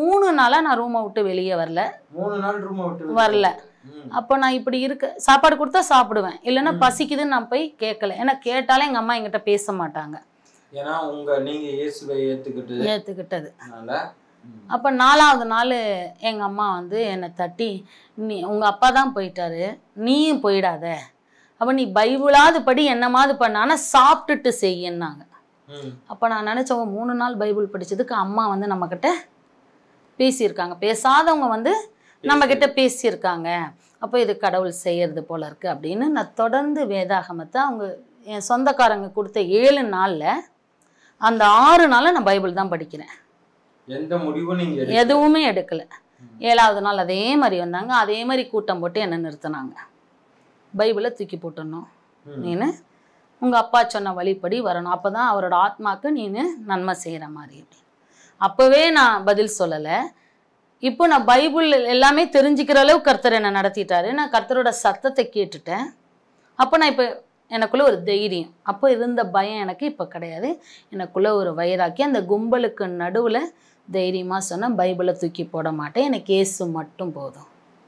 மூணு நாளாக நான் ரூமை விட்டு வெளியே வரல மூணு நாள் ரூமை விட்டு வரல. ம். அப்போ நான் இப்படி இருக்க சாப்பாடு கொடுத்தா சாப்பிடுவேன் இல்லைன்னா ம். பசிக்குதுன்னு நான் போய் கேட்கல ஏன்னா கேட்டாலே எங்கள் அம்மா என்கிட்ட பேச மாட்டாங்க ஏன்னா உங்க நீங்க இயேசுவை ஏத்துக்கிட்டு ஏற்றுக்கிட்டது அதனால ம். அப்போ நாலாவது நாள் எங்கள் அம்மா வந்து என்னை தட்டி நீ உங்கள் அப்பா தான் போயிட்டாரு நீயும் போயிடாத அப்போ நீ பைபிளாவது படி என்னமாவது பண்ண ஆனால் சாப்பிட்டுட்டு செய்யின்னாங்க ம். அப்போ நான் நினச்சவங்க மூணு நாள் பைபிள் படிச்சதுக்கு அம்மா வந்து நம்மக்கிட்ட பேசியிருக்காங்க பேசாதவங்க வந்து நம்மக்கிட்ட பேசியிருக்காங்க அப்போ இது கடவுள் செய்யறது போல இருக்கு அப்படின்னு நான் தொடர்ந்து வேதாகமத்தை அவங்க என் சொந்தக்காரங்க கொடுத்த ஏழு நாளில் அந்த ஆறு நாளில் நான் பைபிள் தான் படிக்கிறேன் எந்த முடிவும் நீங்க எடுக்கல. எதுவுமே எடுக்கல ம். ஏழாவது நாள் அதே மாதிரி வந்தாங்க அதே மாதிரி கூட்டம் போட்டு என்னை நிறுத்தினாங்க பைபிளை தூக்கி போட்டுடணும் ம். நீனு உங்கள் அப்பா சொன்ன வழிப்படி வரணும் அப்போ தான் அவரோட ஆத்மாக்கு நீனு நன்மை செய்கிற மாதிரி அப்படி அப்போவே நான் பதில் சொல்லலை இப்போ நான் பைபிள் எல்லாமே தெரிஞ்சுக்கிற அளவுக்கு கர்த்தர் என்னை நடத்திட்டாரு நான் கர்த்தரோட சத்தத்தை கேட்டுட்டேன் அப்போ நான் இப்போ எனக்குள்ள ஒரு தைரியம் அப்போ இருந்த பயம் எனக்கு இப்போ கிடையாது எனக்குள்ள ஒரு வைராக்கி அந்த கும்பலுக்கு நடுவில் தைரியமாக சொன்னேன் பைபிளை தூக்கி போட மாட்டேன் எனக்கு இயேசு மட்டும் போதும்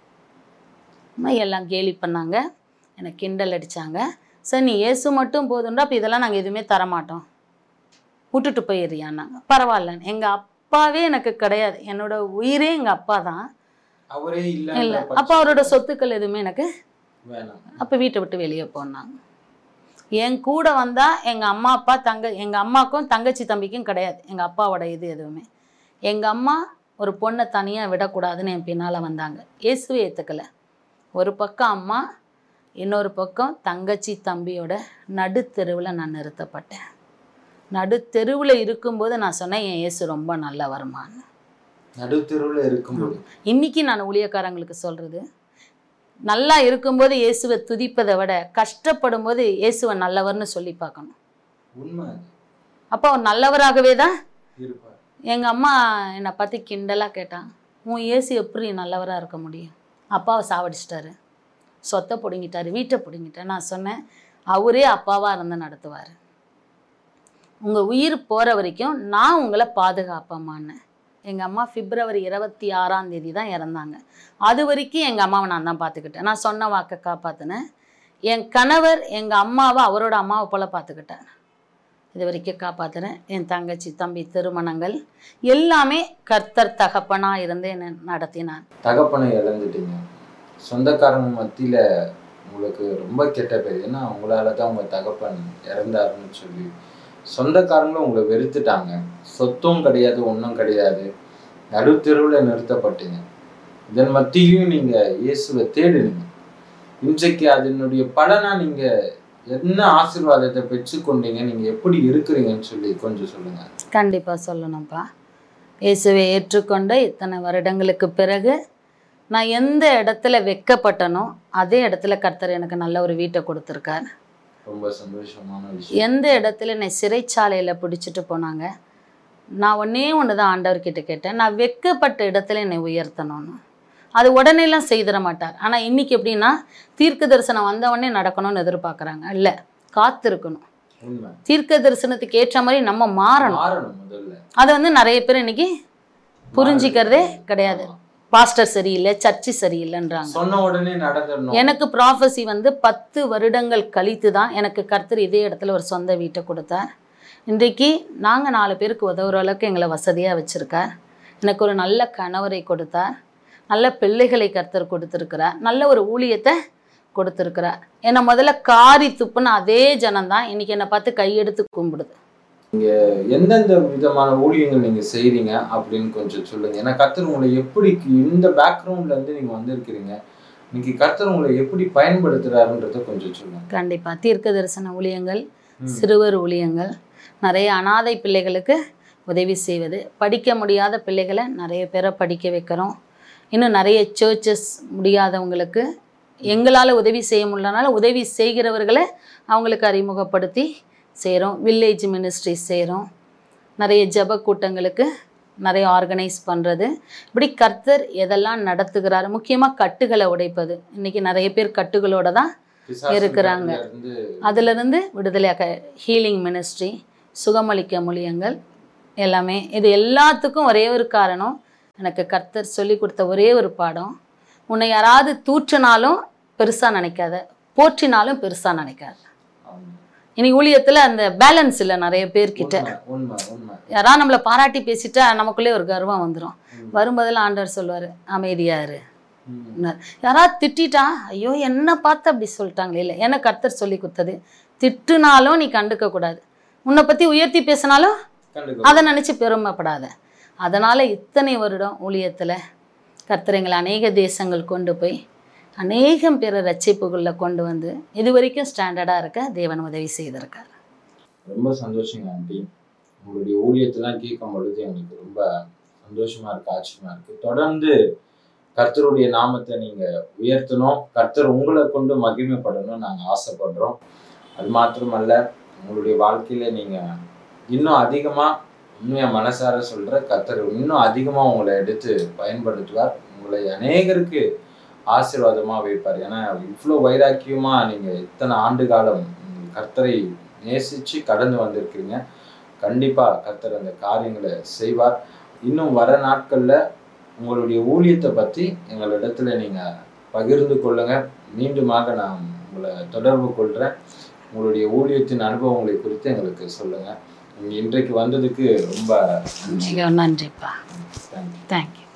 அம்மா எல்லாம் கேலி பண்ணாங்க எனக்கு கிண்டல் அடித்தாங்க சார் நீ இயேசு மட்டும் போதும்டா அப்போ இதெல்லாம் நாங்கள் எதுவுமே தரமாட்டோம் விட்டுட்டு போயிடுறியான்னாங்க பரவாயில்ல எங்கள் அப்பாவே எனக்கு கிடையாது என்னோட உயிரே எங்கள் அப்பா தான் அவரே இல்லை இல்ல அப்போ அவரோட சொத்துக்கள் எதுவுமே எனக்கு வேணாம் அப்போ வீட்டை விட்டு வெளியே போனாங்க என் கூட வந்தால் எங்கள் அம்மா அப்பா தங்க எங்கள் அம்மாக்கும் தங்கச்சி தம்பிக்கும் கிடையாது எங்கள் அப்பாவோட இது எதுவுமே எங்கள் அம்மா ஒரு பொண்ணை தனியாக விடக்கூடாதுன்னு என் பின்னால் வந்தாங்க இயேசுவை ஏற்றுக்கலை ஒரு பக்கம் அம்மா இன்னொரு பக்கம் தங்கச்சி தம்பியோட நடுத்தெருவில் நான் நிறுத்தப்பட்டேன் நடுத்தெருவில் இருக்கும்போது நான் சொன்னேன் என் இயேசு ரொம்ப நல்லவருமான்னு நடுத்தெருவுல இருக்கும்போது இன்னைக்கு நான் ஊழியக்காரங்களுக்கு சொல்கிறது நல்லா இருக்கும்போது இயேசுவை துதிப்பதை விட கஷ்டப்படும் போது இயேசுவை நல்லவர்னு சொல்லி பார்க்கணும் உண்மை அது. அப்போ அவர் நல்லவராகவே தான் இருப்பார் எங்கள் அம்மா என்னை பற்றி கிண்டலாக கேட்டான் உன் இயேசு எப்படி நல்லவராக இருக்க முடியும் அப்பாவை சாவடிச்சிட்டாரு சொத்தை பிடுங்கிட்டாரு வீட்டை பிடுங்கிட்டாரு நான் சொன்னேன் அவரே அப்பாவாக இருந்து நடத்துவார் உங்கள் உயிர் போகிற வரைக்கும் நான் உங்களை பாதுகாப்பம்மான்னு எங்கள் அம்மா பிப்ரவரி இருபத்தி ஆறாம் தேதி தான் இறந்தாங்க அது வரைக்கும் எங்கள் அம்மாவை நான் தான் பார்த்துக்கிட்டேன் நான் சொன்ன வாக்கை காப்பாற்றினேன் என் கணவர் எங்கள் அம்மாவை அவரோட அம்மாவை போல் பார்த்துக்கிட்டார் இது வரைக்கும் காப்பாற்றுறேன் என் தங்கச்சி தம்பி திருமணங்கள் எல்லாமே கர்த்தர் தகப்பனாக இருந்து என்னை நடத்தினார் தகப்பனை இழந்துட்டீங்க சொந்தக்காரங்க மத்தியில உங்களுக்கு ரொம்ப கெட்ட பேர் ஏன்னா உங்களால தான் உங்க தகப்பன் இறந்தாருன்னு சொல்லி சொந்தக்காரங்களும் உங்களை வெறுத்துட்டாங்க சொத்தும் கிடையாது ஒன்றும் கிடையாது நடுத்தெருவில் நிறுத்தப்பட்டீங்க இதன் மத்தியிலையும் நீங்க இயேசுவை தேடுனீங்க இன்றைக்கு அதனுடைய பலனா நீங்க என்ன ஆசீர்வாதத்தை பெற்றுக்கொண்டீங்க நீங்க எப்படி இருக்கிறீங்கன்னு சொல்லி கொஞ்சம் சொல்லுங்க கண்டிப்பாக சொல்லணும்ப்பா இயேசுவை ஏற்றுக்கொண்ட இத்தனை வருடங்களுக்கு பிறகு நான் எந்த இடத்துல வெக்கப்பட்டனோ அதே இடத்துல கர்த்தர் எனக்கு நல்ல ஒரு வீட்டை கொடுத்துருக்கார் ரொம்ப சந்தோஷமான விஷயம் எந்த இடத்துல என்னை சிறைச்சாலையில் பிடிச்சிட்டு போனாங்க நான் ஒன்றே ஒன்று தான் ஆண்டவர்கிட்ட கேட்டேன் நான் வெக்கப்பட்ட இடத்துல என்னை உயர்த்தணும்னு அது உடனேலாம் செய்திட மாட்டார் ஆனால் இன்னைக்கு எப்படின்னா தீர்க்க தரிசனம் வந்த உடனே நடக்கணும்னு எதிர்பார்க்குறாங்க இல்லை காத்திருக்கணும் உண்மை தீர்க்க தரிசனத்துக்கு ஏற்ற மாதிரி நம்ம மாறணும் மாறணும் முதல்ல அதை வந்து நிறைய பேர் இன்னைக்கு புரிஞ்சிக்கிறதே கிடையாது ஆமா. பாஸ்டர் சரியில்லை சர்ச்சு சரியில்லைன்றாங்க சொன்ன உடனே நடந்துடணும் எனக்கு ப்ராஃபஸி வந்து பத்து வருடங்கள் கழித்து தான் எனக்கு கர்த்தர் இதே இடத்துல ஒரு சொந்த வீட்டை கொடுத்தார் இன்றைக்கு நாங்கள் நாலு பேருக்கு உதவுற அளவுக்கு எங்களை வசதியாக வச்சுருக்கார் எனக்கு ஒரு நல்ல கணவரை கொடுத்தார் நல்ல பிள்ளைகளை கர்த்தர் கொடுத்துருக்கிறார் நல்ல ஒரு ஊழியத்தை கொடுத்துருக்கிறார் என்னை முதல்ல காரி துப்புன அதே ஜனம்தான் இன்னைக்கு என்னை பார்த்து கையெடுத்து கும்பிடுது எந்தெந்த விதமான ஊழியங்கள் நீங்க செய்றீங்க அப்படின்னு கொஞ்சம் சொல்லுங்க ஏன்னா கர்த்தர் உங்களை எப்படி இந்த பேக்ரவுண்ட்ல இருந்து நீங்க வந்திருக்கிறீங்க இன்னைக்கு கர்த்தர் உங்களை எப்படி பயன்படுத்துறாருன்றத கொஞ்சம் சொல்லுங்க கண்டிப்பாக தீர்க்க தரிசன ஊழியங்கள் ம். சிறுவர் ஊழியங்கள் நிறைய அனாதை பிள்ளைகளுக்கு உதவி செய்வது படிக்க முடியாத பிள்ளைகளை நிறைய பேரை படிக்க வைக்கிறோம் இன்னும் நிறைய சர்ச்சஸ் முடியாதவங்களுக்கு எங்களால் உதவி செய்ய முடியலனால உதவி செய்கிறவர்களை அவங்களுக்கு அறிமுகப்படுத்தி செய்கிறோம் வில்லேஜ் மினிஸ்ட்ரி செய்கிறோம் நிறைய ஜெப கூட்டங்களுக்கு நிறைய ஆர்கனைஸ் பண்ணுறது இப்படி கர்த்தர் எதெல்லாம் நடத்துகிறாரு முக்கியமாக கட்டுகளை உடைப்பது இன்றைக்கி நிறைய பேர் கட்டுகளோட தான் பிசாசின் இருக்கிறாங்க. கட்டுல இருந்து அதிலிருந்து விடுதலையாக்க ஹீலிங் மினிஸ்ட்ரி சுகமளிக்க மூலியங்கள் எல்லாமே இது எல்லாத்துக்கும் ஒரே ஒரு காரணம் எனக்கு கர்த்தர் சொல்லி கொடுத்த ஒரே ஒரு பாடம் உன்னை யாராவது தூற்றினாலும் பெருசாக நினைக்காத போற்றினாலும் பெருசாக நினைக்காத ஆமா. இனி ஊழியத்தில் அந்த பேலன்ஸ் இல்லை நிறைய பேர்கிட்ட உண்மை உண்மை உண்மை யாராவது நம்மளை பாராட்டி பேசிட்டா நமக்குள்ளே ஒரு கர்வம் வந்துடும் ம். வரும்போதெல்லாம் ஆண்டவர் சொல்லுவார் அமைதியாரு ம். யாராவது திட்டிட்டா ஐயோ என்ன பார்த்து அப்படி சொல்லிட்டாங்களே இல்லை என்ன கர்த்தர் சொல்லி கொடுத்தது திட்டுனாலும் நீ கண்டுக்க கூடாது உன்னை பற்றி உயர்த்தி பேசினாலும் கண்டுக்க அதை நினச்சி பெருமைப்படாத அதனால் இத்தனை வருடம் ஊழியத்தில் கர்த்தர் எங்களை அநேக தேசங்கள் கொண்டு போய் அநேகம் பேரை ரட்சிப்புகளில் கொண்டு வந்து இது வரைக்கும் ஸ்டாண்டர்டாக இருக்க தேவன் உதவி செய்திருக்கார் ரொம்ப சந்தோஷங்க ஆண்டி உங்களுடைய ஊழியத்தெல்லாம் கேட்கும் பொழுது எங்களுக்கு ரொம்ப சந்தோஷமா இருக்கு ஆச்சரியமா இருக்கு தொடர்ந்து கர்த்தருடைய நாமத்தை நீங்க உயர்த்தணும் கர்த்தர் உங்களை கொண்டு மகிமைப்படணும் நாங்க ஆசைப்படுறோம் அது மாத்திரமல்ல உங்களுடைய வாழ்க்கையில நீங்க இன்னும் அதிகமா உண்மையா மனசார சொல்ற கர்த்தர் இன்னும் அதிகமா உங்களை எடுத்து பயன்படுத்துவார் உங்களை அநேகருக்கு ஆசீர்வாதமா வைப்பார் ஏன்னா இவ்வளோ வைராக்கியமா நீங்க இத்தனை ஆண்டு காலம் உம், கர்த்தரை நேசிச்சு கடந்து வந்திருக்கிறீங்க கண்டிப்பா கர்த்தர் அந்த காரியங்களை செய்வார் இன்னும் வர நாட்கள்ல உங்களுடைய ஊழியத்தை பத்தி எங்களிடத்துல நீங்க பகிர்ந்து கொள்ளுங்க மீண்டுமாக நான் உங்களை தொடர்பு கொள்றேன் உங்களுடைய ஊழியத்தின் அனுபவங்களை குறித்து எங்களுக்கு சொல்லுங்க நீங்க இன்றைக்கு வந்ததுக்கு ரொம்ப மிக நன்றிப்பா தேங்க்யூ தேங்க்யூ